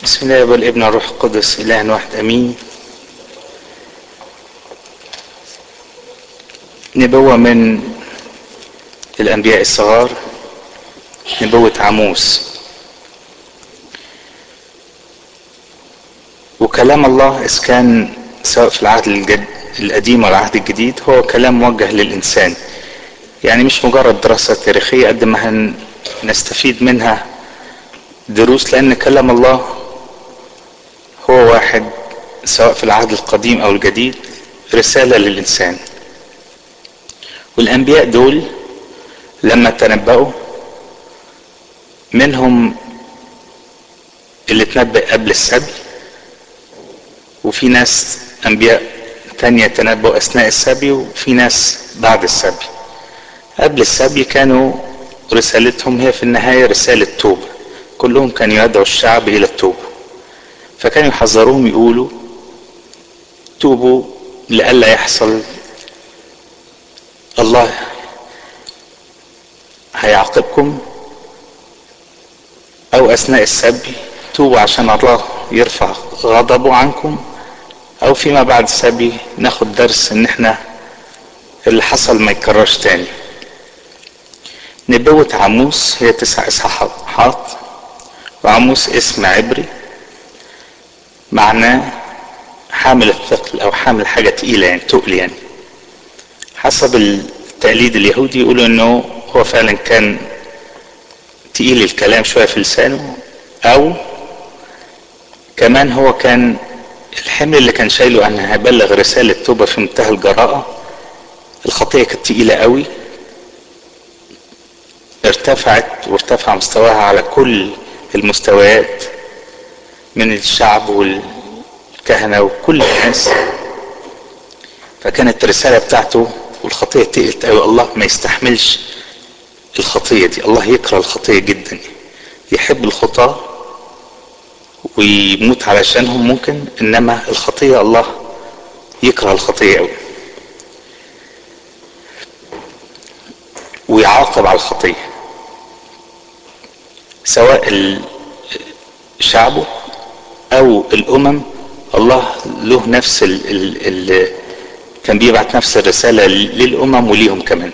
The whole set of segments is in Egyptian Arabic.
بسم الله والابن والروح القدس اله واحد امين نبوة من الانبياء الصغار نبوة عموس وكلام الله اذا كان سواء في العهد الجد القديم ولا العهد الجديد هو كلام موجه للانسان يعني مش مجرد دراسة تاريخية قد ما هنستفيد منها دروس لان كلام الله هو واحد سواء في العهد القديم او الجديد رسالة للانسان والانبياء دول لما تنبأوا منهم اللي تنبأ قبل السبي وفي ناس انبياء تانية تنبؤوا اثناء السبي وفي ناس بعد السبي قبل السبي كانوا رسالتهم هي في النهاية رسالة توبة كلهم كانوا يدعوا الشعب الى التوبة فكانوا يحذروهم يقولوا توبوا لئلا يحصل الله هيعاقبكم او اثناء السبي توبوا عشان الله يرفع غضبه عنكم او فيما بعد السبي ناخد درس ان احنا اللي حصل ما يتكررش تاني نبوة عموس هي تسع اصحاحات وعموس اسم عبري معناه حامل الثقل او حامل حاجة تقيلة يعني تقل يعني حسب التقليد اليهودي يقولوا انه هو فعلا كان تقيل الكلام شوية في لسانه او كمان هو كان الحمل اللي كان شايله ان هيبلغ رسالة توبة في منتهى الجراءة الخطية كانت تقيلة قوي ارتفعت وارتفع مستواها على كل المستويات من الشعب والكهنة وكل الناس فكانت الرسالة بتاعته والخطية تقلت قوي الله ما يستحملش الخطية دي الله يكره الخطية جدا يحب الخطاة ويموت علشانهم ممكن انما الخطية الله يكره الخطية قوي ويعاقب على الخطية سواء شعبه او الامم الله له نفس ال ال ال كان بيبعت نفس الرسالة للامم وليهم كمان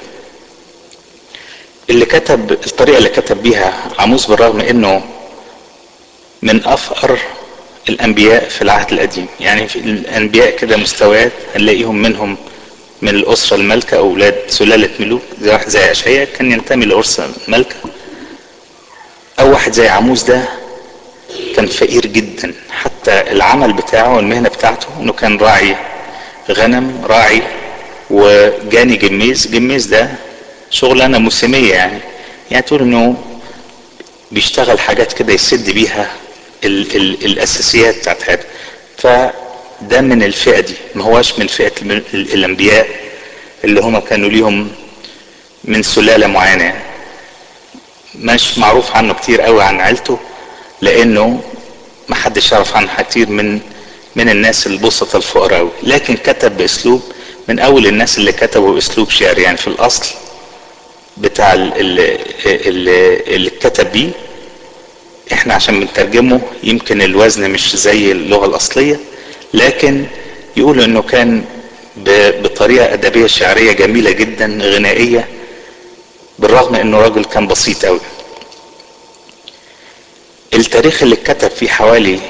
اللي كتب الطريقة اللي كتب بيها عموس بالرغم انه من افقر الانبياء في العهد القديم يعني في الانبياء كده مستويات هنلاقيهم منهم من الاسرة الملكة اولاد سلالة ملوك زي واحد زي اشعياء كان ينتمي لاسرة الملكة او واحد زي عموس ده كان فقير جدا حتى العمل بتاعه والمهنة بتاعته انه كان راعي غنم راعي وجاني جميز جميز ده شغلانة موسمية يعني يعني تقول انه بيشتغل حاجات كده يسد بيها ال ال الاساسيات بتاعت حياته فده من الفئة دي ما هواش من فئة الانبياء اللي هما كانوا ليهم من سلالة معينة يعني مش معروف عنه كتير قوي عن عيلته لانه ما حدش يعرف عنها كتير من من الناس البسطة الفقراء قوي لكن كتب باسلوب من اول الناس اللي كتبوا باسلوب شعري يعني في الاصل بتاع اللي, اللي كتب بيه احنا عشان بنترجمه يمكن الوزن مش زي اللغة الاصلية لكن يقولوا انه كان بطريقة ادبية شعرية جميلة جدا غنائية بالرغم انه راجل كان بسيط قوي التاريخ اللي اتكتب فيه حوالي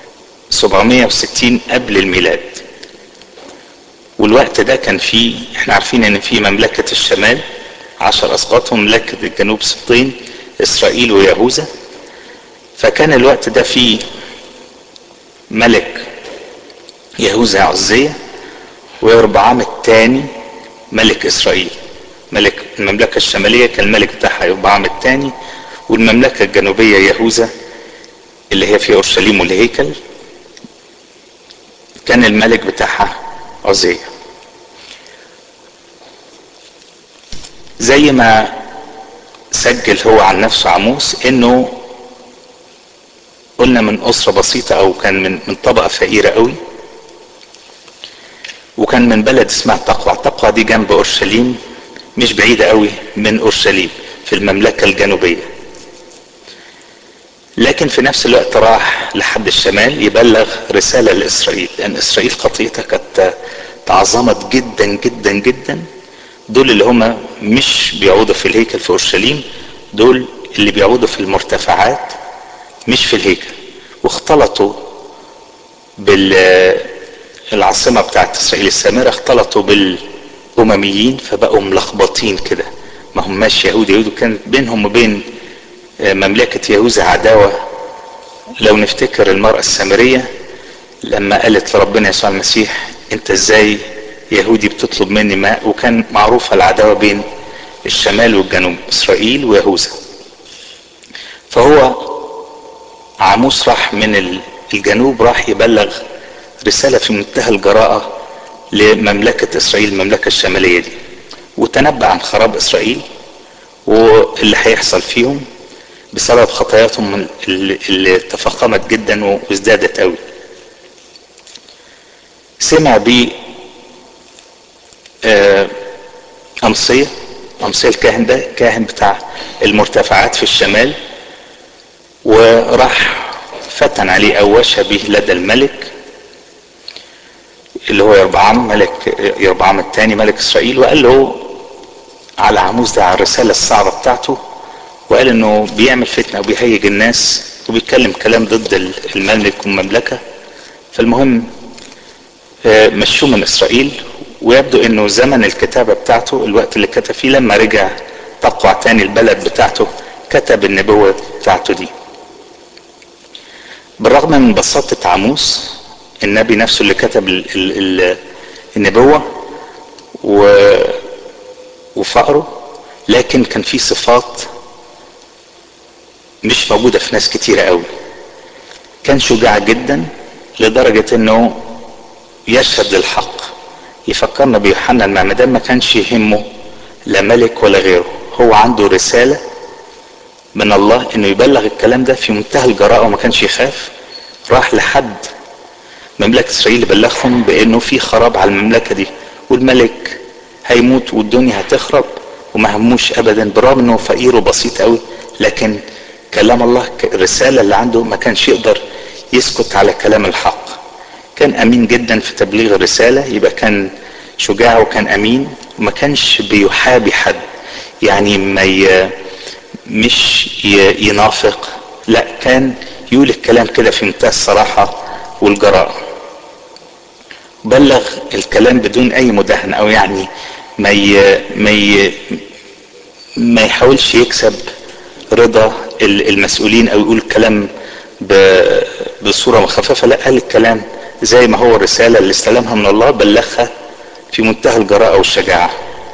760 قبل الميلاد والوقت ده كان فيه احنا عارفين ان في مملكة الشمال عشر اسقاط ومملكة الجنوب سبطين اسرائيل ويهوذا فكان الوقت ده فيه ملك يهوذا عزية ويربعام الثاني ملك اسرائيل ملك المملكة الشمالية كان الملك بتاعها يربعام الثاني والمملكة الجنوبية يهوذا اللي هي في اورشليم والهيكل كان الملك بتاعها عزية زي ما سجل هو عن نفسه عموس انه قلنا من اسرة بسيطة او كان من من طبقة فقيرة قوي وكان من بلد اسمها تقوى تقوى دي جنب اورشليم مش بعيدة قوي من اورشليم في المملكة الجنوبية لكن في نفس الوقت راح لحد الشمال يبلغ رسالة لإسرائيل لأن إسرائيل خطيتها كانت تعظمت جدا جدا جدا دول اللي هم مش بيعودوا في الهيكل في أورشليم دول اللي بيعودوا في المرتفعات مش في الهيكل واختلطوا بالعاصمة بتاعت إسرائيل السامرة اختلطوا بالأمميين فبقوا ملخبطين كده ما هماش يهود يهود كان بينهم وبين مملكة يهوذا عداوة لو نفتكر المرأة السامرية لما قالت لربنا يسوع المسيح انت ازاي يهودي بتطلب مني ماء وكان معروفة العداوة بين الشمال والجنوب اسرائيل ويهوذا فهو عاموس راح من الجنوب راح يبلغ رسالة في منتهى الجراءة لمملكة اسرائيل المملكة الشمالية دي وتنبأ عن خراب اسرائيل واللي هيحصل فيهم بسبب خطاياتهم اللي تفاقمت جدا وازدادت قوي سمع ب أمصية أمصية الكاهن ده كاهن بتاع المرتفعات في الشمال وراح فتن عليه أو وشى به لدى الملك اللي هو يربعام ملك يربعام الثاني ملك إسرائيل وقال له على عموس ده على الرسالة الصعبة بتاعته وقال انه بيعمل فتنة وبيهيج الناس وبيتكلم كلام ضد الملك والمملكة فالمهم مشوه من اسرائيل ويبدو انه زمن الكتابة بتاعته الوقت اللي كتب فيه لما رجع تقوع تاني البلد بتاعته كتب النبوة بتاعته دي بالرغم من بساطة عاموس النبي نفسه اللي كتب ال ال ال النبوة و وفقره لكن كان في صفات مش موجودة في ناس كتيرة قوي كان شجاع جدا لدرجة انه يشهد للحق يفكرنا بيوحنا المعمدان ما كانش يهمه لا ملك ولا غيره هو عنده رسالة من الله انه يبلغ الكلام ده في منتهى الجراءة وما كانش يخاف راح لحد مملكة اسرائيل بلغهم بانه في خراب على المملكة دي والملك هيموت والدنيا هتخرب وما هموش ابدا برغم انه فقير وبسيط قوي لكن كلام الله الرسالة اللي عنده ما كانش يقدر يسكت على كلام الحق كان امين جدا في تبليغ الرسالة يبقى كان شجاع وكان امين وما كانش بيحابي حد يعني ما ي... مش ي... ينافق لا كان يقول الكلام كده في منتهى الصراحة والجراءة بلغ الكلام بدون اي مداهنة او يعني ما ي... ما ي... ما يحاولش يكسب رضا المسؤولين او يقول كلام بصورة مخففة لا قال الكلام زي ما هو الرسالة اللي استلمها من الله بلغها في منتهى الجراءة والشجاعة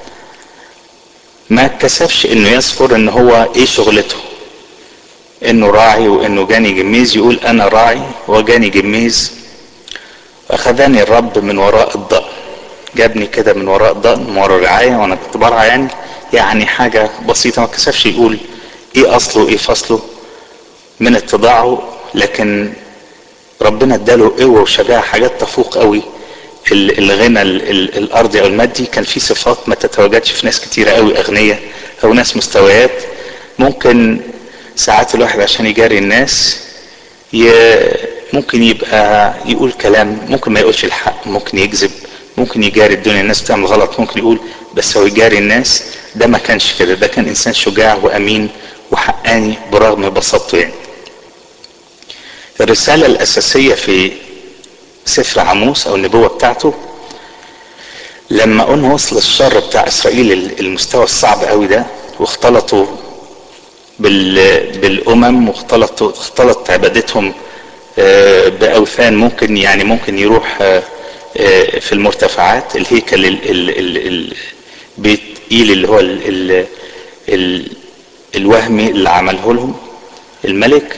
ما كسفش انه يذكر ان هو ايه شغلته انه راعي وانه جاني جميز يقول انا راعي وجاني جميز اخذني الرب من وراء الضأن جابني كده من وراء الضأن من وراء الرعاية وانا كنت برعى يعني يعني حاجة بسيطة ما كسفش يقول ايه اصله ايه فصله من اتضاعه لكن ربنا اداله قوه وشجاعه حاجات تفوق قوي الغنى الارضي او المادي كان في صفات ما تتواجدش في ناس كتيره قوي اغنياء او ناس مستويات ممكن ساعات الواحد عشان يجاري الناس ممكن يبقى يقول كلام ممكن ما يقولش الحق ممكن يكذب ممكن يجاري الدنيا الناس بتعمل غلط ممكن يقول بس هو يجاري الناس ده ما كانش كده ده كان انسان شجاع وامين وحقاني برغم بساطته يعني الرسالة الأساسية في سفر عموس أو النبوة بتاعته لما قلنا وصل الشر بتاع إسرائيل المستوى الصعب قوي ده واختلطوا بال بالأمم واختلطوا اختلط عبادتهم بأوثان ممكن يعني ممكن يروح في المرتفعات الهيكل ال ال ال بيت إيل اللي هو ال ال ال الوهمي اللي عمله لهم الملك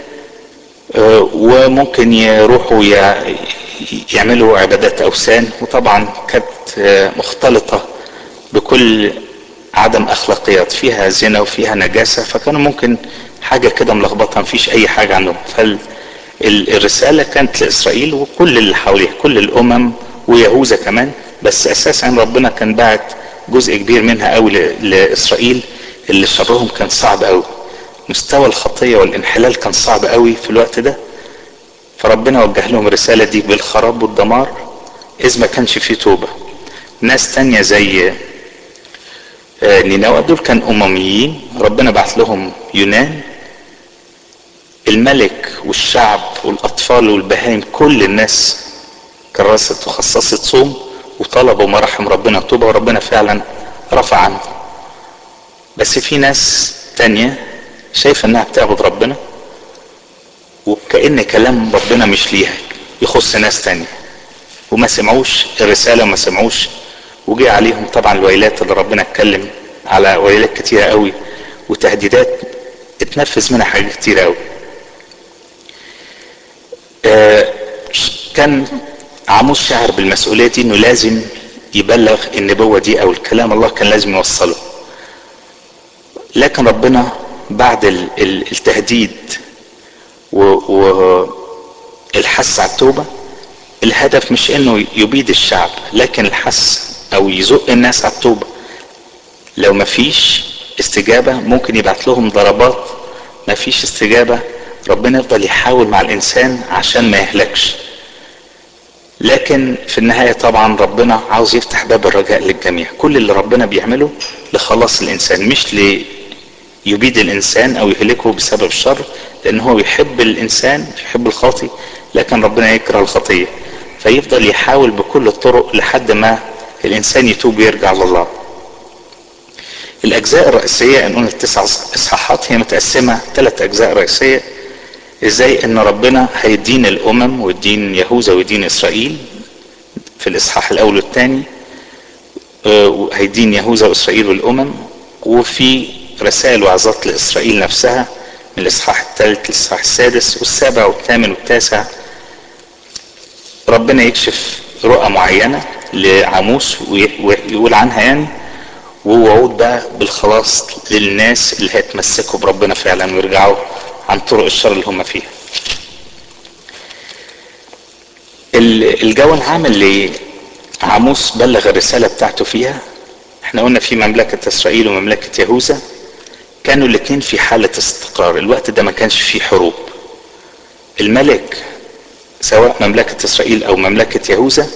وممكن يروحوا يعملوا عبادات اوثان وطبعا كانت مختلطه بكل عدم اخلاقيات فيها زنا وفيها نجاسه فكانوا ممكن حاجه كده ملخبطه مفيش اي حاجه عندهم فالرساله كانت لاسرائيل وكل اللي حواليها كل الامم ويهوذا كمان بس اساسا ربنا كان باعت جزء كبير منها قوي لاسرائيل اللي شرهم كان صعب قوي مستوى الخطية والانحلال كان صعب قوي في الوقت ده فربنا وجه لهم الرسالة دي بالخراب والدمار إذ ما كانش فيه توبة ناس تانية زي نينوى دول كان أمميين ربنا بعت لهم يونان الملك والشعب والأطفال والبهائم كل الناس كرست وخصصت صوم وطلبوا مراحم ربنا توبة وربنا فعلا رفع عنه بس في ناس تانية شايفة انها بتعبد ربنا وكأن كلام ربنا مش ليها يخص ناس تانية وما سمعوش الرسالة وما سمعوش وجي عليهم طبعا الويلات اللي ربنا اتكلم على ويلات كتيرة قوي وتهديدات اتنفذ منها حاجات كتيرة قوي آه كان عاموس شعر بالمسؤولية دي انه لازم يبلغ النبوة دي او الكلام الله كان لازم يوصله لكن ربنا بعد التهديد والحث على التوبة الهدف مش انه يبيد الشعب لكن الحث او يزق الناس على التوبة لو مفيش استجابة ممكن يبعت لهم ضربات مفيش استجابة ربنا يفضل يحاول مع الانسان عشان ما يهلكش لكن في النهاية طبعا ربنا عاوز يفتح باب الرجاء للجميع كل اللي ربنا بيعمله لخلاص الانسان مش ليبيد الانسان او يهلكه بسبب الشر لان هو يحب الانسان يحب الخاطي لكن ربنا يكره الخطية فيفضل يحاول بكل الطرق لحد ما الانسان يتوب ويرجع لله الاجزاء الرئيسية ان قلنا التسع اصحاحات هي متقسمة ثلاث اجزاء رئيسية ازاي ان ربنا هيدين الامم ويدين يهوذا ويدين اسرائيل في الاصحاح الاول والثاني هيدين يهوذا واسرائيل والامم وفي رسائل وعظات لاسرائيل نفسها من الاصحاح الثالث للاصحاح السادس والسابع والثامن والتاسع ربنا يكشف رؤى معينة لعاموس ويقول عنها يعني ووعود بقى بالخلاص للناس اللي هيتمسكوا بربنا فعلا ويرجعوا عن طرق الشر اللي هم فيها الجو العام اللي عاموس بلغ الرسالة بتاعته فيها احنا قلنا في مملكة اسرائيل ومملكة يهوذا كانوا الاتنين في حالة استقرار الوقت ده ما كانش فيه حروب الملك سواء مملكة اسرائيل او مملكة يهوذا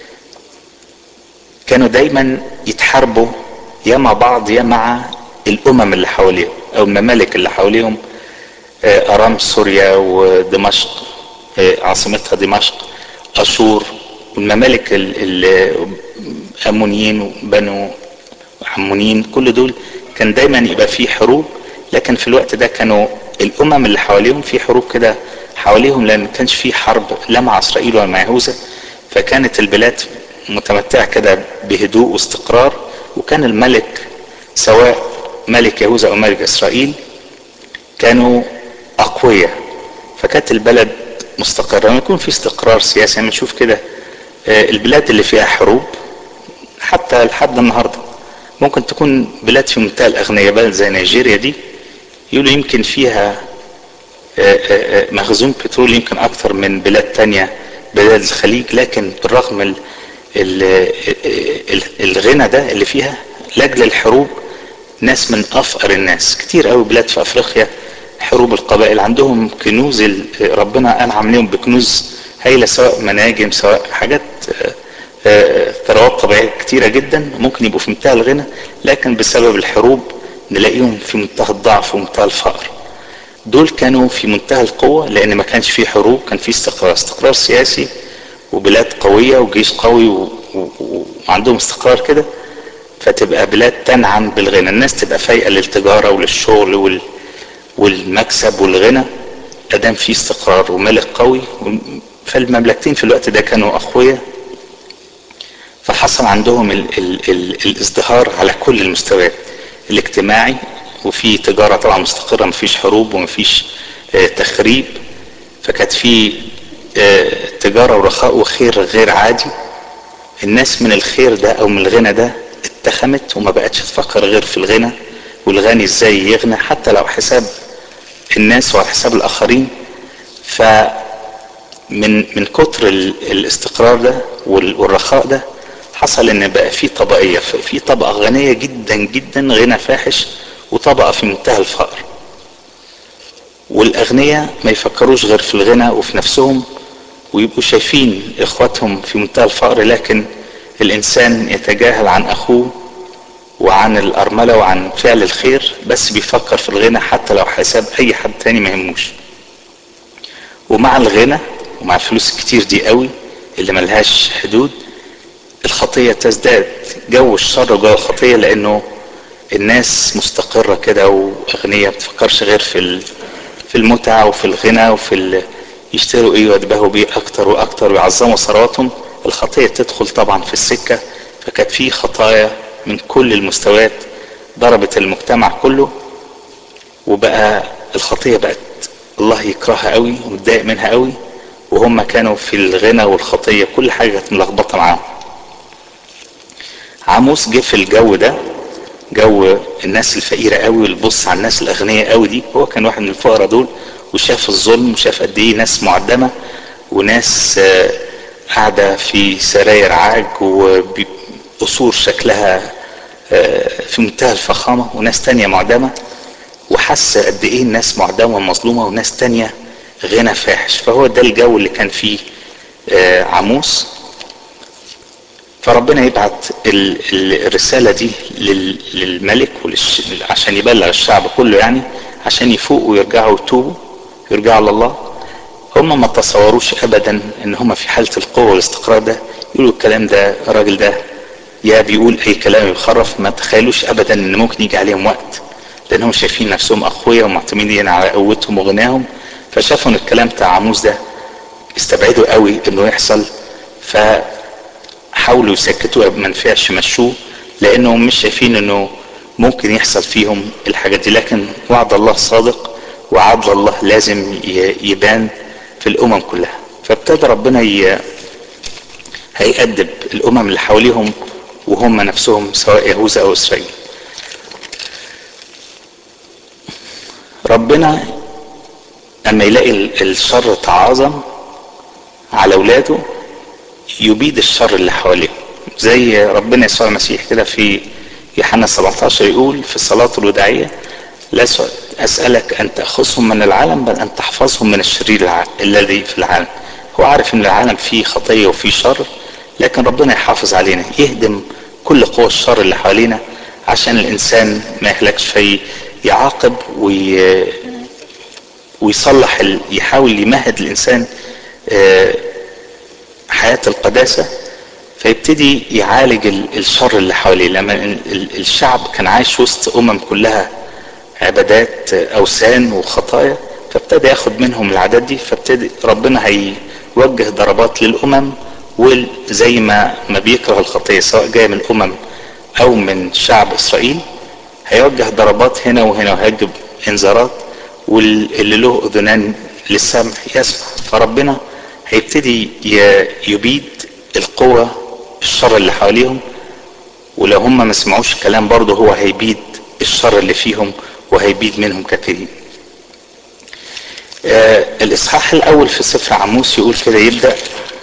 كانوا دايما يتحاربوا يا مع بعض يا مع الامم اللي حواليهم او الممالك اللي حواليهم ارام سوريا ودمشق عاصمتها دمشق اشور والممالك الامونيين وبنو عمونيين كل دول كان دايما يبقى في حروب لكن في الوقت ده كانوا الامم اللي حواليهم في حروب كده حواليهم لان ما كانش في حرب لا مع اسرائيل ولا مع يهوذا فكانت البلاد متمتعه كده بهدوء واستقرار وكان الملك سواء ملك يهوذا او ملك اسرائيل كانوا اقوياء فكانت البلد مستقرة لما يكون في استقرار سياسي يعني نشوف كده البلاد اللي فيها حروب حتى لحد النهاردة ممكن تكون بلاد في منتهى الأغنية بلد زي نيجيريا دي يقولوا يمكن فيها مخزون بترول يمكن أكثر من بلاد تانية بلاد الخليج لكن بالرغم ال ال الغنى ده اللي فيها لاجل الحروب ناس من أفقر الناس كتير قوي بلاد في أفريقيا حروب القبائل عندهم كنوز ربنا انعم لهم بكنوز هايله سواء مناجم سواء حاجات ثروات طبيعيه كتيره جدا ممكن يبقوا في منتهى الغنى لكن بسبب الحروب نلاقيهم في منتهى الضعف ومنتهى الفقر دول كانوا في منتهى القوة لأن ما كانش في حروب كان في استقرار استقرار سياسي وبلاد قوية وجيش قوي و... و... وعندهم استقرار كده فتبقى بلاد تنعم بالغنى الناس تبقى فايقة للتجارة وللشغل وال... والمكسب والغنى ادام في استقرار وملك قوي فالمملكتين في الوقت ده كانوا اقوياء فحصل عندهم ال ال ال الازدهار على كل المستويات الاجتماعي وفي تجاره طبعا مستقره مفيش حروب ومفيش آه تخريب فكانت في آه تجاره ورخاء وخير غير عادي الناس من الخير ده او من الغنى ده اتخمت وما بقتش تفكر غير في الغنى والغني ازاي يغنى حتى لو حساب الناس وعلى حساب الاخرين ف من من كتر الاستقرار ده والرخاء ده حصل ان بقى في طبقيه في طبقه غنيه جدا جدا غنى فاحش وطبقه في منتهى الفقر والاغنياء ما يفكروش غير في الغنى وفي نفسهم ويبقوا شايفين اخواتهم في منتهى الفقر لكن الانسان يتجاهل عن اخوه وعن الارملة وعن فعل الخير بس بيفكر في الغنى حتى لو حساب اي حد تاني ما يهموش ومع الغنى ومع الفلوس الكتير دي قوي اللي ملهاش حدود الخطية تزداد جو الشر وجو الخطية لانه الناس مستقرة كده واغنياء بتفكرش غير في في المتعة وفي الغنى وفي ال... يشتروا ايه ويتباهوا بيه اكتر واكتر ويعظموا ثرواتهم الخطية تدخل طبعا في السكة فكانت في خطايا من كل المستويات ضربت المجتمع كله وبقى الخطية بقت الله يكرهها قوي ومتضايق منها قوي وهم كانوا في الغنى والخطية كل حاجة كانت ملخبطة معاهم عاموس جه في الجو ده جو الناس الفقيرة قوي واللي بص على الناس الأغنياء قوي دي هو كان واحد من الفقراء دول وشاف الظلم وشاف قد ايه ناس معدمة وناس قاعدة في سراير عاج وقصور شكلها في منتهى الفخامة وناس تانية معدمة وحس قد ايه الناس معدمة ومظلومة وناس تانية غنى فاحش فهو ده الجو اللي كان فيه عاموس فربنا يبعت الرسالة دي للملك وللش... عشان يبلغ الشعب كله يعني عشان يفوقوا ويرجعوا يتوبوا يرجعوا لله هم ما تصوروش ابدا ان هم في حالة القوة والاستقرار ده يقولوا الكلام ده الراجل ده يا بيقول اي كلام يخرف ما تخيلوش ابدا ان ممكن يجي عليهم وقت لانهم شايفين نفسهم اقوياء ومعتمدين على قوتهم وغناهم فشافوا ان الكلام بتاع عاموس ده استبعدوا قوي انه يحصل فحاولوا يسكتوه ما نفعش يمشوه لانهم مش شايفين انه ممكن يحصل فيهم الحاجات دي لكن وعد الله صادق وعدل الله لازم يبان في الامم كلها فابتدى ربنا ي... هيأدب الامم اللي حواليهم وهم نفسهم سواء يهوذا او اسرائيل ربنا اما يلاقي الشر تعاظم على اولاده يبيد الشر اللي حواليه زي ربنا يسوع المسيح كده في يوحنا 17 يقول في الصلاة الوداعية لا أسألك أن تأخذهم من العالم بل أن تحفظهم من الشرير الذي في العالم هو عارف أن العالم فيه خطية وفيه شر لكن ربنا يحافظ علينا يهدم كل قوى الشر اللي حوالينا عشان الإنسان ما يهلكش في يعاقب وي... ويصلح ال... يحاول يمهد الإنسان حياة القداسة فيبتدي يعالج الشر اللي حواليه لما الشعب كان عايش وسط أمم كلها عبادات أوثان وخطايا فابتدى ياخد منهم العادات دي فابتدي ربنا هيوجه ضربات للأمم وزي ما ما بيكره الخطية سواء جاية من الأمم أو من شعب إسرائيل هيوجه ضربات هنا وهنا وهيجب انذارات واللي له أذنان للسمع يسمع فربنا هيبتدي يبيد القوة الشر اللي حواليهم ولو هم ما سمعوش الكلام برضه هو هيبيد الشر اللي فيهم وهيبيد منهم كثيرين آه الاصحاح الاول في سفر عموس يقول كده يبدا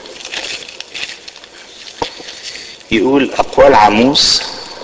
يقول اقوال عموس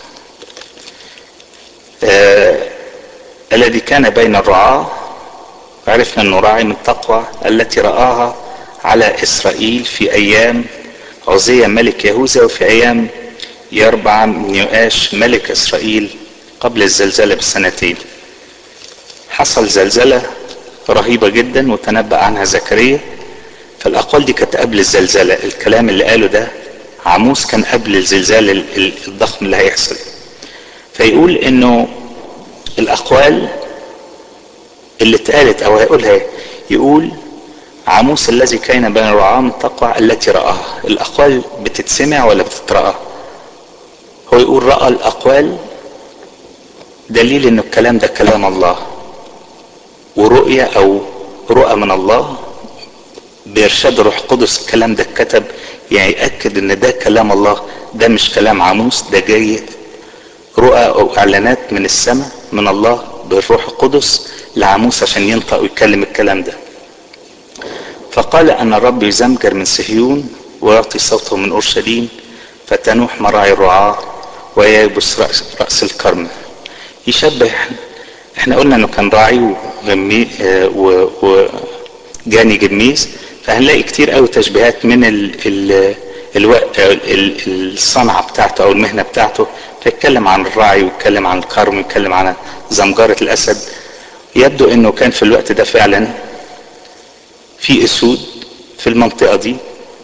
آه الذي كان بين الرعاه عرفنا انه راعي من التقوى التي راها على اسرائيل في ايام عزية ملك يهوذا وفي ايام يربع بن يؤاش ملك اسرائيل قبل الزلزلة بسنتين حصل زلزلة رهيبة جدا وتنبأ عنها زكريا فالاقوال دي كانت قبل الزلزلة الكلام اللي قاله ده عموس كان قبل الزلزال الضخم اللي هيحصل فيقول انه الاقوال اللي اتقالت او هيقولها يقول عاموس الذي كان بين الرعام التقوى التي رآها الأقوال بتتسمع ولا بتترأى هو يقول رأى الأقوال دليل ان الكلام ده كلام الله ورؤية او رؤى من الله بإرشاد روح قدس الكلام ده اتكتب يعني يأكد ان ده كلام الله ده مش كلام عاموس ده جاي رؤى او اعلانات من السماء من الله بالروح القدس لعاموس عشان ينطق ويتكلم الكلام ده فقال ان الرب يزمجر من صهيون ويعطي صوته من اورشليم فتنوح مراعي الرعاة وييبس رأس, رأس الكرم يشبه احنا قلنا انه كان راعي غمي و وجاني جميز فهنلاقي كتير قوي تشبيهات من ال ال الو... ال... الصنعة بتاعته او المهنة بتاعته فيتكلم عن الرعي ويتكلم عن الكرم ويتكلم عن زمجرة الاسد يبدو انه كان في الوقت ده فعلا في اسود في المنطقة دي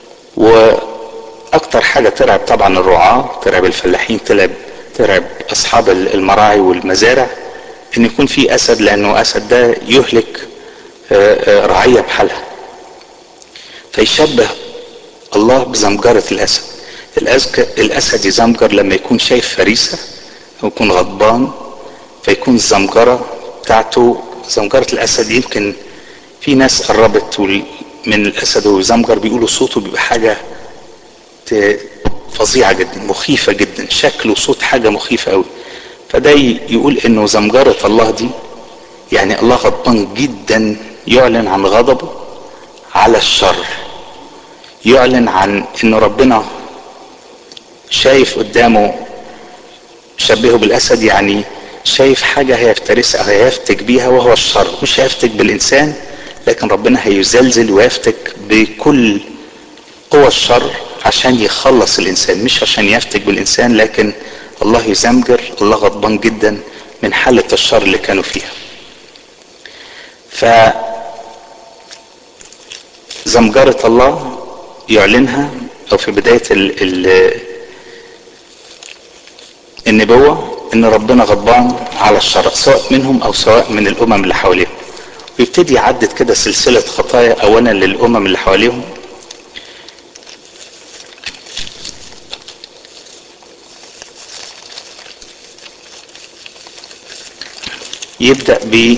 واكتر حاجة ترعب طبعا الرعاة ترعب الفلاحين ترعب ترعب اصحاب المراعي والمزارع ان يكون في اسد لانه اسد ده يهلك رعية بحالها فيشبه الله بزمجرة الاسد الاسد يزمجر لما يكون شايف فريسة او يكون غضبان فيكون الزمجرة بتاعته زمجرة الاسد يمكن في ناس قربت من الاسد وزمجر بيقولوا صوته بيبقى حاجة فظيعة جدا مخيفة جدا شكل وصوت حاجة مخيفة قوي فده يقول انه زمجرة الله دي يعني الله غضبان جدا يعلن عن غضبه على الشر يعلن عن انه ربنا شايف قدامه شبهه بالاسد يعني شايف حاجة هيفترسها هيفتك بيها وهو الشر مش هيفتك بالانسان لكن ربنا هيزلزل ويفتك بكل قوى الشر عشان يخلص الانسان مش عشان يفتك بالانسان لكن الله يزمجر الله غضبان جدا من حالة الشر اللي كانوا فيها ف زمجرة الله يعلنها او في بداية ال ال النبوة ان ربنا غضبان على الشر سواء منهم او سواء من الامم اللي حواليهم ويبتدي يعدد كده سلسلة خطايا اولا للامم اللي حواليهم يبدأ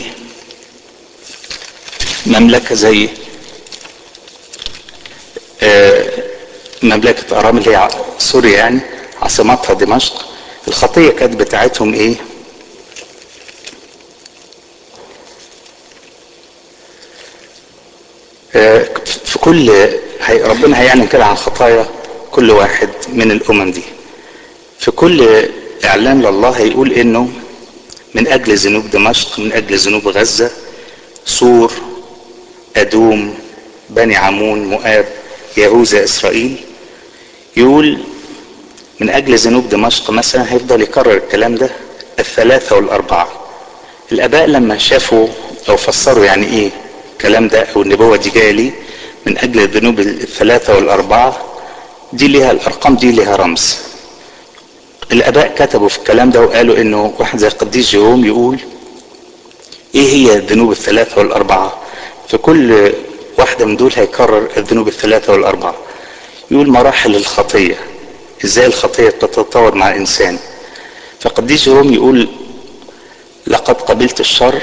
بمملكة زي مملكة أرام اللي هي سوريا يعني عاصمتها دمشق الخطية كانت بتاعتهم ايه في كل هي ربنا هيعلن كده عن خطايا كل واحد من الامم دي في كل اعلان لله هيقول انه من اجل ذنوب دمشق من اجل ذنوب غزة سور ادوم بني عمون مؤاب يهوذا اسرائيل يقول من اجل ذنوب دمشق مثلا هيفضل يكرر الكلام ده الثلاثة والاربعة الاباء لما شافوا او فسروا يعني ايه الكلام ده او النبوة دي جاية ليه من اجل الذنوب الثلاثة والاربعة دي ليها الارقام دي ليها رمز الاباء كتبوا في الكلام ده وقالوا انه واحد زي القديس جيروم يقول ايه هي الذنوب الثلاثة والاربعة في كل واحدة من دول هيكرر الذنوب الثلاثة والاربعة يقول مراحل الخطية ازاي الخطية بتتطور مع الانسان فقديس جيروم يقول لقد قبلت الشر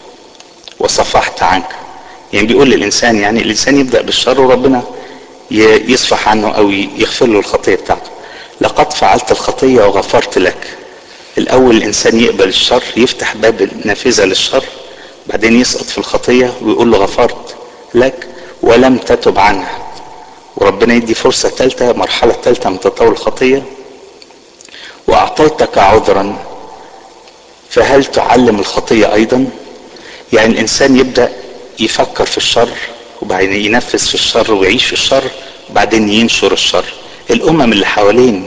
وصفحت عنك يعني بيقول للانسان يعني الانسان يبدأ بالشر وربنا يصفح عنه او يغفر له الخطية بتاعته لقد فعلت الخطية وغفرت لك الاول الانسان يقبل الشر يفتح باب النافذة للشر بعدين يسقط في الخطية ويقول له غفرت لك ولم تتب عنها وربنا يدي فرصة ثالثة مرحلة ثالثة من تطور الخطية واعطيتك عذرا فهل تعلم الخطية ايضا يعني الانسان يبدأ يفكر في الشر وبعدين ينفذ في الشر ويعيش في الشر وبعدين ينشر الشر الامم اللي حوالين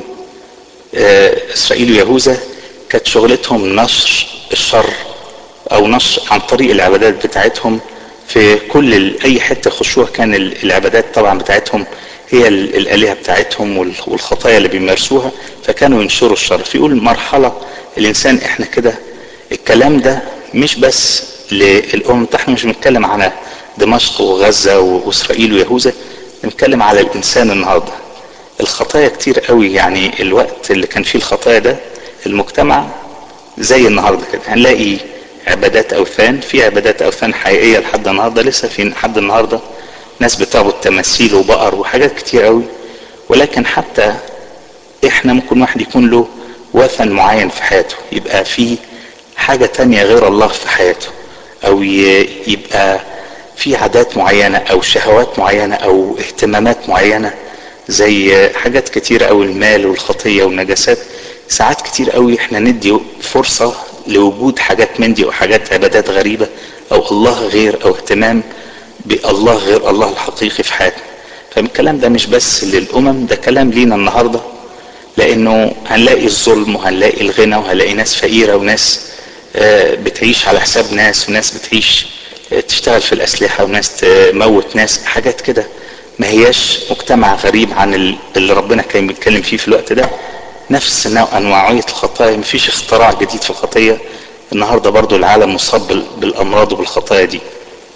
اسرائيل ويهوذا كانت شغلتهم نشر الشر او نشر عن طريق العبادات بتاعتهم في كل اي حته يخشوها كان العبادات طبعا بتاعتهم هي الالهه بتاعتهم والخطايا اللي بيمارسوها فكانوا ينشروا الشر فيقول مرحله الانسان احنا كده الكلام ده مش بس للامم احنا مش بنتكلم على دمشق وغزه واسرائيل ويهوذا بنتكلم على الانسان النهارده الخطايا كتير قوي يعني الوقت اللي كان فيه الخطايا ده المجتمع زي النهارده كده هنلاقي عبادات اوثان في عبادات اوثان حقيقيه لحد النهارده لسه في لحد النهارده ناس بتعبد تماثيل وبقر وحاجات كتير قوي ولكن حتى احنا ممكن واحد يكون له وثن معين في حياته يبقى في حاجة تانية غير الله في حياته او يبقى في عادات معينة او شهوات معينة او اهتمامات معينة زي حاجات كتير قوي المال والخطية والنجاسات ساعات كتير قوي احنا ندي فرصة لوجود حاجات من دي او حاجات عبادات غريبة او الله غير او اهتمام بالله غير الله الحقيقي في حياتنا فالكلام ده مش بس للامم ده كلام لينا النهارده لانه هنلاقي الظلم وهنلاقي الغنى وهنلاقي ناس فقيره وناس بتعيش على حساب ناس وناس بتعيش تشتغل في الاسلحه وناس تموت ناس حاجات كده ما هياش مجتمع غريب عن اللي ربنا كان بيتكلم فيه في الوقت ده نفس انواعيه الخطايا مفيش اختراع جديد في الخطيه النهارده برضو العالم مصاب بالامراض وبالخطايا دي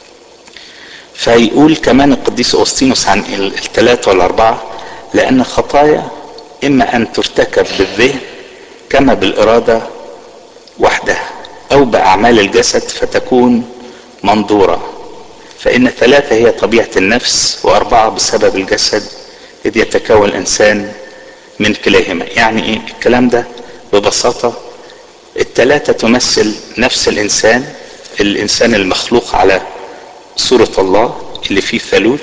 فيقول كمان القديس أوسطينوس عن الثلاثة والأربعة لأن الخطايا إما أن ترتكب بالذهن كما بالإرادة وحدها أو بأعمال الجسد فتكون منظورة فإن ثلاثة هي طبيعة النفس وأربعة بسبب الجسد إذ يتكون الإنسان من كلاهما يعني إيه الكلام ده ببساطة الثلاثة تمثل نفس الإنسان الإنسان المخلوق على صورة الله اللي فيه الثالوث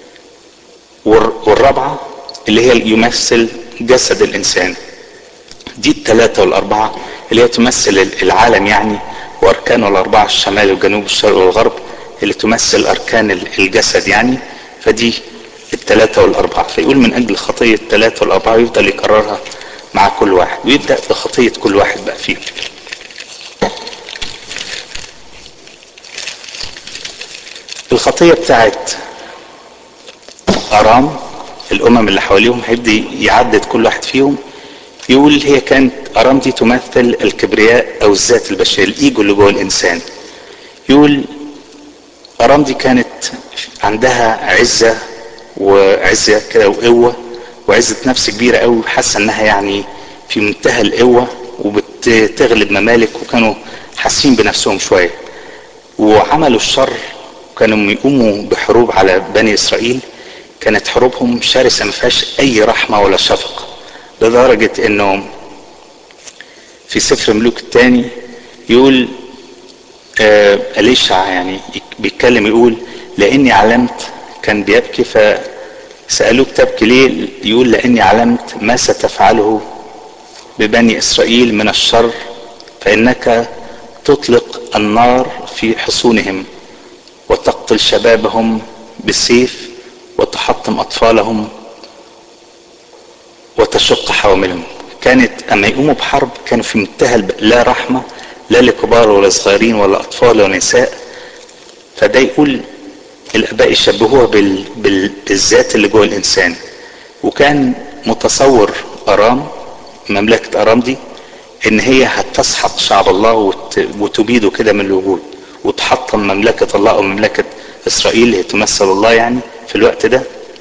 والرابعة اللي هي يمثل جسد الإنسان دي الثلاثة والأربعة اللي هي تمثل العالم يعني وأركانه الأربعة الشمال والجنوب والشرق والغرب اللي تمثل أركان الجسد يعني فدي الثلاثة والأربعة فيقول من أجل خطية الثلاثة والأربعة يفضل يكررها مع كل واحد ويبدأ بخطية كل واحد بقى فيهم الخطيه بتاعت ارام الامم اللي حواليهم هيبدا يعدد كل واحد فيهم يقول هي كانت ارام دي تمثل الكبرياء او الذات البشريه الايجو اللي جوه الانسان يقول ارام دي كانت عندها عزه وعزه كده وقوه وعزه نفس كبيره قوي وحاسه انها يعني في منتهى القوه وبتغلب ممالك وكانوا حاسين بنفسهم شويه وعملوا الشر كانوا يقوموا بحروب على بني اسرائيل كانت حروبهم شرسه ما فيهاش اي رحمه ولا شفقه لدرجه انه في سفر ملوك الثاني يقول آه أليشع يعني بيتكلم يقول لاني علمت كان بيبكي فسالوه تبكي ليه يقول لاني علمت ما ستفعله ببني اسرائيل من الشر فانك تطلق النار في حصونهم وتقتل شبابهم بالسيف وتحطم اطفالهم وتشق حواملهم كانت اما يقوموا بحرب كانوا في منتهى لا رحمه لا لكبار ولا صغيرين ولا اطفال ولا نساء فده يقول الاباء يشبهوها بال... بال... بالذات اللي جوه الانسان وكان متصور ارام مملكه ارام دي ان هي هتسحق شعب الله وت... وتبيده كده من الوجود وتحطم مملكة الله أو مملكة إسرائيل اللي تمثل الله يعني في الوقت ده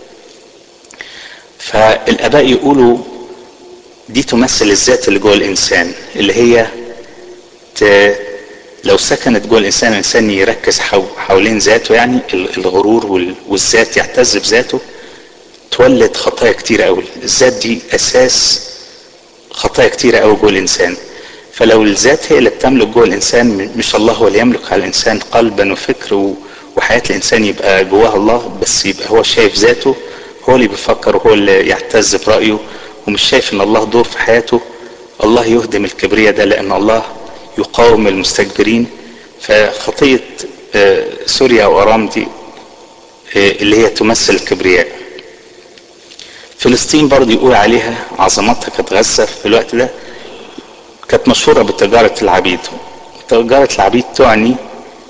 فالآباء يقولوا دي تمثل الذات اللي جوه الإنسان اللي هي ت... لو سكنت جوه الإنسان الإنسان يركز حو... حوالين ذاته يعني الغرور وال... والذات يعتز بذاته تولد خطايا كتيرة قوي الذات دي أساس خطايا كتيرة قوي جوه الإنسان فلو الذات هي اللي بتملك جوه الانسان مش الله هو اللي يملك على الانسان قلبا وفكر وحياه الانسان يبقى جواها الله بس يبقى هو شايف ذاته هو اللي بيفكر وهو اللي يعتز برايه ومش شايف ان الله دور في حياته الله يهدم الكبرياء ده لان الله يقاوم المستكبرين فخطيه سوريا وارام دي اللي هي تمثل الكبرياء فلسطين برضه يقول عليها عظمتها كانت غزه في الوقت ده كانت مشهورة بتجارة العبيد تجارة العبيد تعني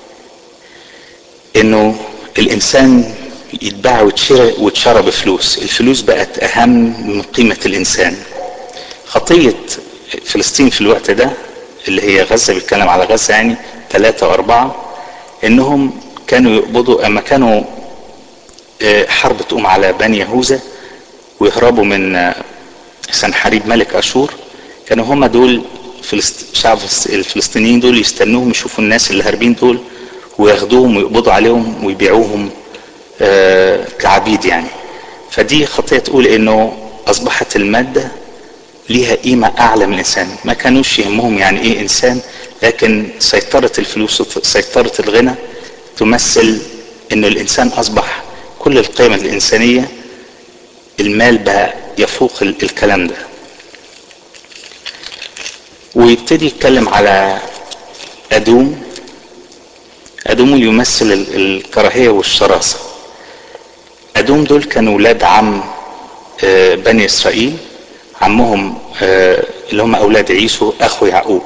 انه الانسان يتباع ويتشرى ويتشرى بفلوس الفلوس بقت اهم من قيمة الانسان خطية فلسطين في الوقت ده اللي هي غزة بيتكلم على غزة يعني ثلاثة واربعة انهم كانوا يقبضوا اما كانوا حرب تقوم على بني يهوذا ويهربوا من سنحريب ملك اشور كانوا هم دول فلسط... شعب الفلسطينيين دول يستنوهم يشوفوا الناس اللي هاربين دول وياخدوهم ويقبضوا عليهم ويبيعوهم آه كعبيد يعني فدي خطية تقول انه اصبحت المادة ليها قيمة اعلى من الانسان ما كانوش يهمهم يعني ايه انسان لكن سيطرة الفلوس وسيطرة الغنى تمثل ان الانسان اصبح كل القيم الانسانية المال بقى يفوق الكلام ده ويبتدي يتكلم على ادوم ادوم يمثل الكراهيه والشراسه ادوم دول كانوا ولاد عم بني اسرائيل عمهم اللي هم اولاد عيسو اخو يعقوب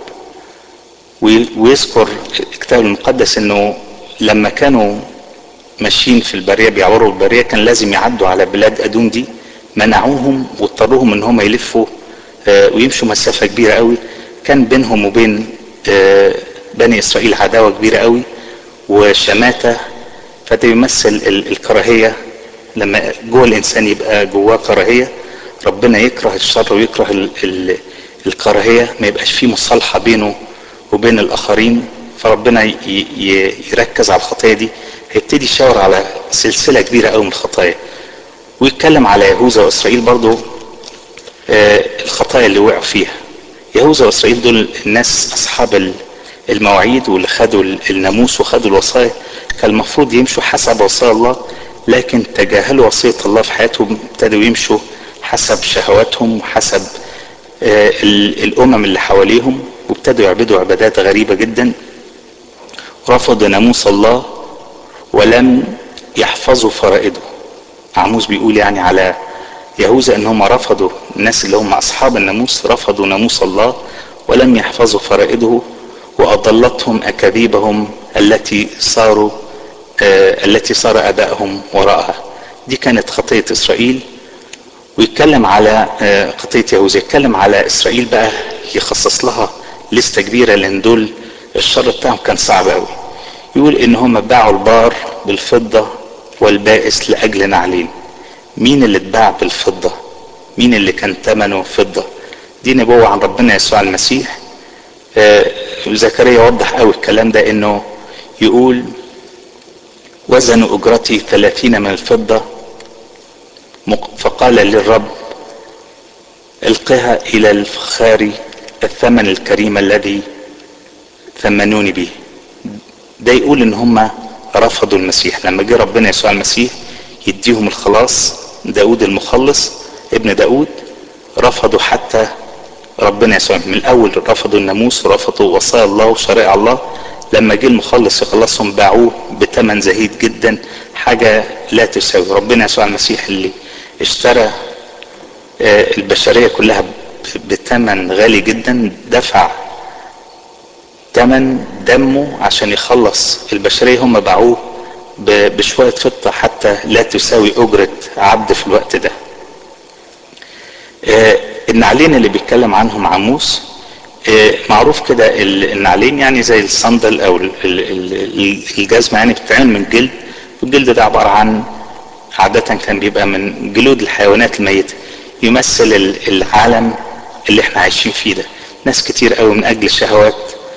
ويذكر الكتاب المقدس انه لما كانوا ماشيين في البريه بيعوروا البريه كان لازم يعدوا على بلاد ادوم دي منعوهم واضطروهم ان هم يلفوا ويمشوا مسافه كبيره قوي كان بينهم وبين بني اسرائيل عداوه كبيره قوي وشماته فده يمثل الكراهيه لما جوه الانسان يبقى جواه كراهيه ربنا يكره الشر ويكره ال ال الكراهيه ما يبقاش فيه مصالحه بينه وبين الاخرين فربنا يركز على الخطيه دي هيبتدي يشاور على سلسله كبيره قوي من الخطايا ويتكلم على يهوذا واسرائيل برضو الخطايا اللي وقعوا فيها يهوذا واسرائيل دول الناس اصحاب المواعيد واللي خدوا الناموس وخدوا الوصايا كان المفروض يمشوا حسب وصايا الله لكن تجاهلوا وصية الله في حياتهم ابتدوا يمشوا حسب شهواتهم وحسب الأمم اللي حواليهم وابتدوا يعبدوا عبادات غريبة جدا رفضوا ناموس الله ولم يحفظوا فرائضه عموس بيقول يعني على يهوذا ان هم رفضوا الناس اللي هم اصحاب الناموس رفضوا ناموس الله ولم يحفظوا فرائضه واضلتهم اكاذيبهم التي صاروا آه التي صار ابائهم وراءها دي كانت خطيه اسرائيل ويتكلم على آه خطيه يهوذا يتكلم على اسرائيل بقى يخصص لها لسته كبيره لان دول الشر بتاعهم كان صعب قوي يقول ان هم باعوا البار بالفضه والبائس لاجل نعلين مين اللي اتباع بالفضه مين اللي كان ثمنه فضه دي نبوه عن ربنا يسوع المسيح آه زكريا وضح قوي الكلام ده انه يقول وزن اجرتي ثلاثين من الفضة فقال للرب القها الى الفخار الثمن الكريم الذي ثمنوني به ده يقول ان هم رفضوا المسيح لما جه ربنا يسوع المسيح يديهم الخلاص داود المخلص ابن داود رفضوا حتى ربنا يسوع من الاول رفضوا الناموس ورفضوا وصايا الله وشرائع الله لما جه المخلص يخلصهم باعوه بثمن زهيد جدا حاجه لا تساوي ربنا يسوع المسيح اللي اشترى البشريه كلها بثمن غالي جدا دفع ثمن دمه عشان يخلص البشريه هم باعوه بشويه فضه حتى لا تساوي اجره عبد في الوقت ده النعلين اللي بيتكلم عنهم عموس معروف كده النعلين يعني زي الصندل او الجزمه يعني بتتعمل من جلد والجلد ده عباره عن عادة كان بيبقى من جلود الحيوانات الميتة يمثل العالم اللي احنا عايشين فيه ده ناس كتير قوي من اجل الشهوات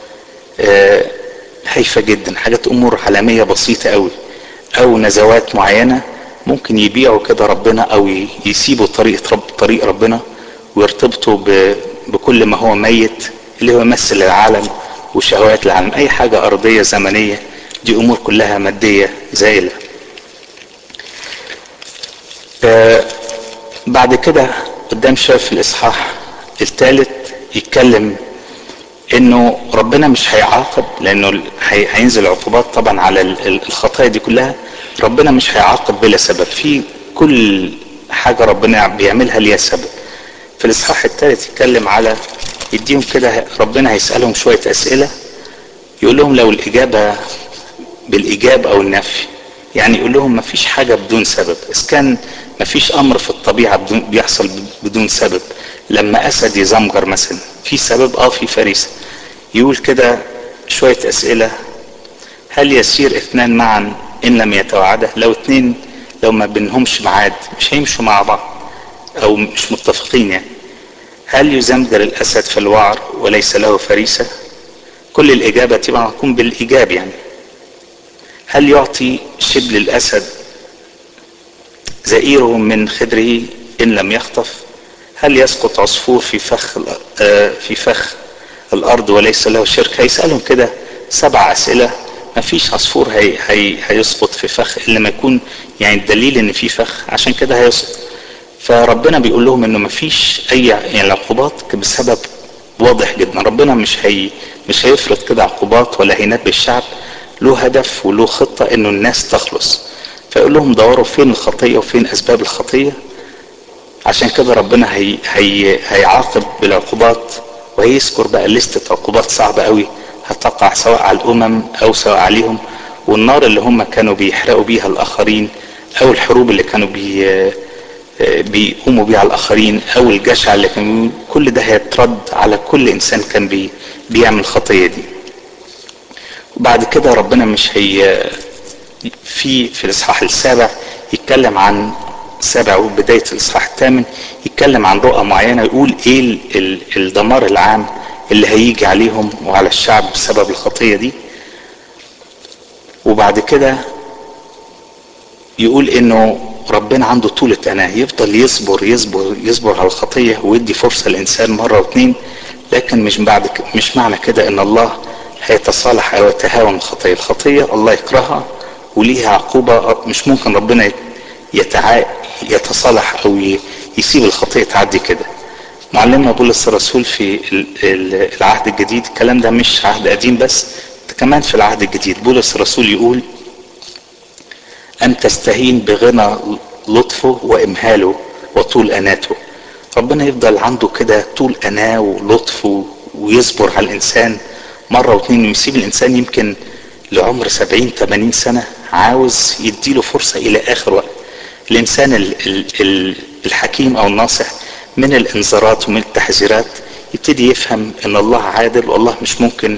هايفة جدا حاجات امور عالمية بسيطة قوي او نزوات معينة ممكن يبيعوا كده ربنا او يسيبوا طريق رب طريق ربنا ويرتبطوا بكل ما هو ميت اللي هو يمثل العالم وشهوات العالم اي حاجة ارضية زمنية دي امور كلها مادية زائلة آه بعد كده قدام شوية في الاصحاح الثالث يتكلم انه ربنا مش هيعاقب لانه هينزل عقوبات طبعا على الخطايا دي كلها ربنا مش هيعاقب بلا سبب في كل حاجة ربنا بيعملها ليها سبب في الاصحاح الثالث يتكلم على يديهم كده ربنا هيسألهم شوية اسئلة يقول لهم لو الاجابة بالايجاب او النفي يعني يقول لهم مفيش حاجة بدون سبب اذا كان مفيش امر في الطبيعة بدون بيحصل بدون سبب لما اسد يزمجر مثلا في سبب اه في فريسة يقول كده شوية اسئلة هل يسير اثنان معا ان لم يتوعدا لو اتنين لو ما بينهمش ميعاد مش هيمشوا مع بعض او مش متفقين يعني هل يزمجر الاسد في الوعر وليس له فريسة كل الاجابة طبعا هتكون بالايجاب يعني هل يعطي شبل الاسد زئيره من خدره ان لم يخطف هل يسقط عصفور في فخ في فخ الارض وليس له شرك هيسالهم كده سبع اسئله ما فيش عصفور هي هي هيسقط في فخ الا ما يكون يعني الدليل ان في فخ عشان كده هيسقط فربنا بيقول لهم انه ما فيش اي يعني العقوبات بسبب واضح جدا ربنا مش هي مش هيفرض كده عقوبات ولا هينبه الشعب له هدف وله خطة انه الناس تخلص فيقول لهم دوروا فين الخطية وفين اسباب الخطية عشان كده ربنا هي هي هيعاقب بالعقوبات وهيذكر بقى لستة عقوبات صعبة قوي هتقع سواء على الامم او سواء عليهم والنار اللي هم كانوا بيحرقوا بيها الاخرين او الحروب اللي كانوا بي بيقوموا بيها على الاخرين او الجشع اللي كان كل ده هيترد على كل انسان كان بي بيعمل الخطيه دي وبعد كده ربنا مش هي في في الاصحاح السابع يتكلم عن السابع وبدايه الاصحاح الثامن يتكلم عن رؤى معينه يقول ايه ال ال الدمار العام اللي هيجي عليهم وعلى الشعب بسبب الخطيه دي وبعد كده يقول انه ربنا عنده طولة أناة يفضل يصبر يصبر يصبر على الخطية ويدي فرصة للإنسان مرة واثنين لكن مش بعد مش معنى كده إن الله هيتصالح أو يتهاون الخطية الخطية الله يكرهها وليها عقوبة مش ممكن ربنا يتع... يتصالح أو يسيب الخطية تعدي كده معلمنا بولس الرسول في العهد الجديد الكلام ده مش عهد قديم بس كمان في العهد الجديد بولس الرسول يقول أن تستهين بغنى لطفه وإمهاله وطول أناته ربنا يفضل عنده كده طول أناة ولطف ويصبر على الإنسان مرة واتنين ويسيب الإنسان يمكن لعمر سبعين تمانين سنة عاوز يديله فرصة إلى آخر وقت الإنسان ال ال الحكيم أو الناصح من الإنذارات ومن التحذيرات يبتدي يفهم إن الله عادل والله مش ممكن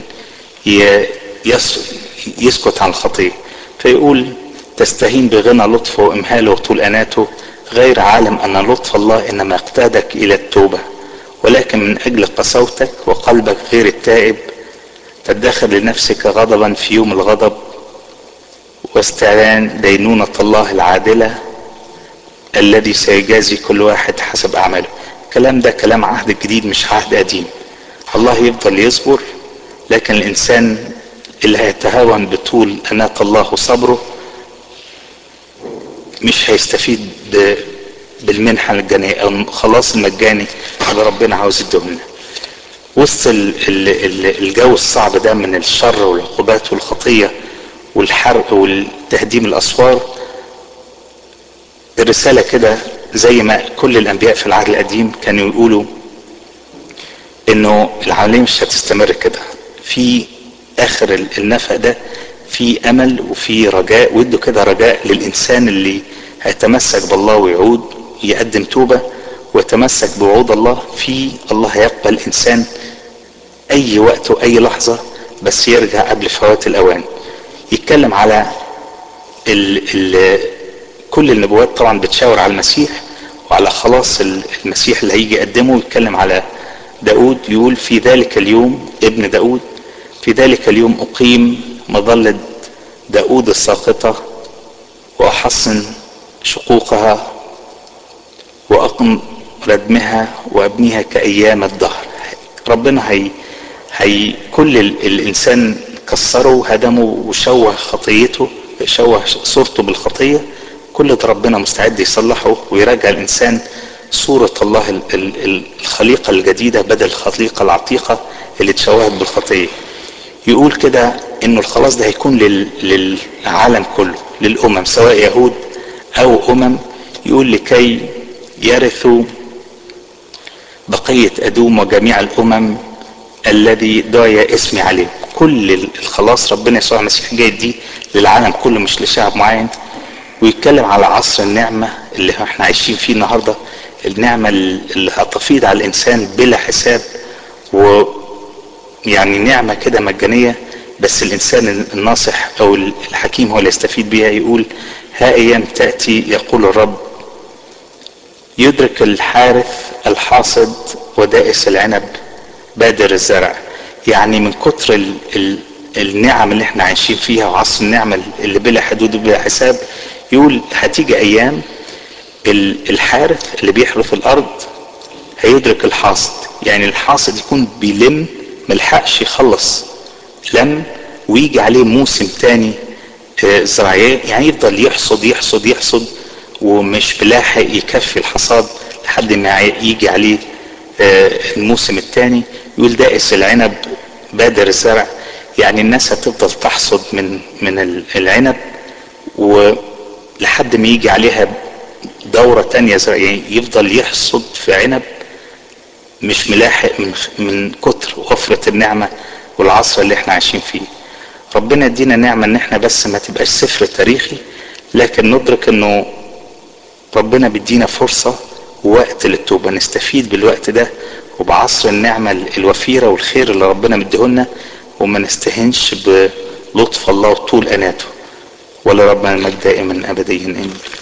يسكت عن الخطية فيقول تستهين بغنى لطفه وامهاله وطول اناته غير عالم ان لطف الله انما اقتادك الى التوبه ولكن من اجل قسوتك وقلبك غير التائب تدخر لنفسك غضبا في يوم الغضب واستعلان دينونة الله العادلة الذي سيجازي كل واحد حسب أعماله الكلام ده كلام عهد جديد مش عهد قديم الله يفضل يصبر لكن الإنسان اللي هيتهاون بطول أناة الله وصبره مش هيستفيد بالمنحة الجانية أو الخلاص المجاني اللي ربنا عاوز يديهولنا وسط الجو الصعب ده من الشر والعقوبات والخطية والحرق والتهديم الأسوار الرسالة كده زي ما كل الأنبياء في العهد القديم كانوا يقولوا إنه العملية مش هتستمر كده في آخر النفق ده في امل وفي رجاء وادوا كده رجاء للانسان اللي هيتمسك بالله ويعود يقدم توبه ويتمسك بوعود الله في الله هيقبل انسان اي وقت واي لحظه بس يرجع قبل فوات الاوان يتكلم على ال ال كل النبوات طبعا بتشاور على المسيح وعلى خلاص المسيح اللي هيجي يقدمه يتكلم على داود يقول في ذلك اليوم ابن داود في ذلك اليوم أقيم مظلة داود الساقطة وأحصن شقوقها وأقم ردمها وأبنيها كأيام الدهر ربنا هي هي كل الإنسان كسره هدمه وشوه خطيته شوه صورته بالخطية كل ده ربنا مستعد يصلحه ويرجع الإنسان صورة الله الخليقة الجديدة بدل الخليقة العتيقة اللي اتشوهت بالخطية يقول كده انه الخلاص ده هيكون للعالم كله للامم سواء يهود او امم يقول لكي يرثوا بقية ادوم وجميع الامم الذي دعي اسمي عليه كل الخلاص ربنا يسوع المسيح جاي دي للعالم كله مش لشعب معين ويتكلم على عصر النعمة اللي احنا عايشين فيه النهاردة النعمة اللي هتفيض على الانسان بلا حساب و يعني نعمة كده مجانية بس الإنسان الناصح أو الحكيم هو اللي يستفيد بيها يقول ها أيام تأتي يقول الرب يدرك الحارث الحاصد ودائس العنب بادر الزرع يعني من كتر ال ال النعم اللي احنا عايشين فيها وعصر النعمة اللي بلا حدود وبلا حساب يقول هتيجي أيام الحارث اللي بيحرث الأرض هيدرك الحاصد يعني الحاصد يكون بيلم ملحقش يخلص لم ويجي عليه موسم تاني زراعية يعني يفضل يحصد يحصد يحصد ومش بلاحق يكفي الحصاد لحد ما يجي عليه الموسم التاني يقول دائس العنب بادر الزرع يعني الناس هتفضل تحصد من من العنب ولحد ما يجي عليها دورة تانية زرع يعني يفضل يحصد في عنب مش ملاحق من, من كتر وفرة النعمة والعصر اللي احنا عايشين فيه ربنا يدينا نعمة ان احنا بس ما تبقاش سفر تاريخي لكن ندرك انه ربنا بيدينا فرصة ووقت للتوبة نستفيد بالوقت ده وبعصر النعمة الوفيرة والخير اللي ربنا مديهولنا وما نستهنش بلطف الله وطول اناته ولا ربنا المجد دائما ابديا امين